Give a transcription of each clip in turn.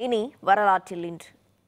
இனி வரலாற்றில் இன்று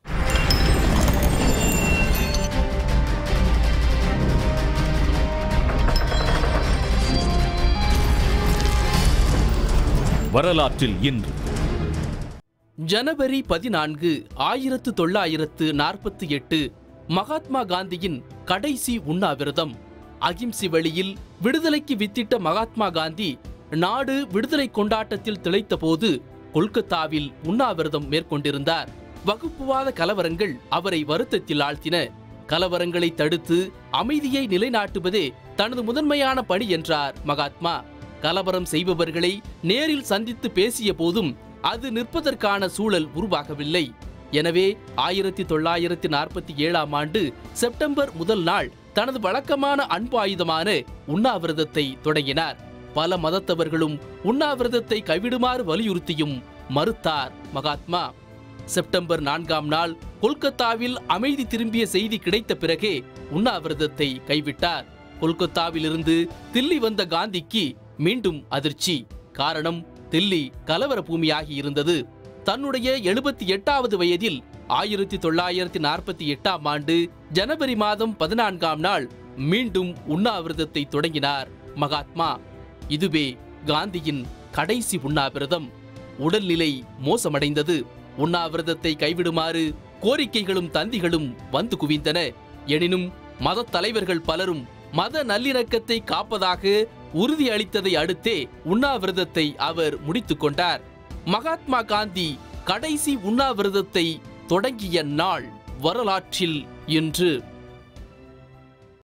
வரலாற்றில் இன்று ஜனவரி பதினான்கு ஆயிரத்து தொள்ளாயிரத்து நாற்பத்தி எட்டு மகாத்மா காந்தியின் கடைசி உண்ணாவிரதம் அகிம்சை வழியில் விடுதலைக்கு வித்திட்ட மகாத்மா காந்தி நாடு விடுதலை கொண்டாட்டத்தில் திளைத்தபோது கொல்கத்தாவில் உண்ணாவிரதம் மேற்கொண்டிருந்தார் வகுப்புவாத கலவரங்கள் அவரை வருத்தத்தில் ஆழ்த்தின கலவரங்களை தடுத்து அமைதியை நிலைநாட்டுவதே தனது முதன்மையான பணி என்றார் மகாத்மா கலவரம் செய்பவர்களை நேரில் சந்தித்து பேசிய போதும் அது நிற்பதற்கான சூழல் உருவாகவில்லை எனவே ஆயிரத்தி தொள்ளாயிரத்தி நாற்பத்தி ஏழாம் ஆண்டு செப்டம்பர் முதல் நாள் தனது வழக்கமான அன்பு ஆயுதமான உண்ணாவிரதத்தை தொடங்கினார் பல மதத்தவர்களும் உண்ணாவிரதத்தை கைவிடுமாறு வலியுறுத்தியும் மறுத்தார் மகாத்மா செப்டம்பர் நான்காம் நாள் கொல்கத்தாவில் அமைதி திரும்பிய செய்தி கிடைத்த பிறகே உண்ணாவிரதத்தை கைவிட்டார் கொல்கத்தாவிலிருந்து தில்லி வந்த காந்திக்கு மீண்டும் அதிர்ச்சி காரணம் தில்லி கலவர பூமியாகி இருந்தது தன்னுடைய எழுபத்தி எட்டாவது வயதில் ஆயிரத்தி தொள்ளாயிரத்தி நாற்பத்தி எட்டாம் ஆண்டு ஜனவரி மாதம் பதினான்காம் நாள் மீண்டும் உண்ணாவிரதத்தை தொடங்கினார் மகாத்மா இதுவே காந்தியின் கடைசி உண்ணாவிரதம் உடல்நிலை மோசமடைந்தது உண்ணாவிரதத்தை கைவிடுமாறு கோரிக்கைகளும் தந்திகளும் வந்து குவிந்தன எனினும் மதத் தலைவர்கள் பலரும் மத நல்லிணக்கத்தை காப்பதாக உறுதி அளித்ததை அடுத்தே உண்ணாவிரதத்தை அவர் முடித்துக் கொண்டார் மகாத்மா காந்தி கடைசி உண்ணாவிரதத்தை தொடங்கிய நாள் வரலாற்றில் இன்று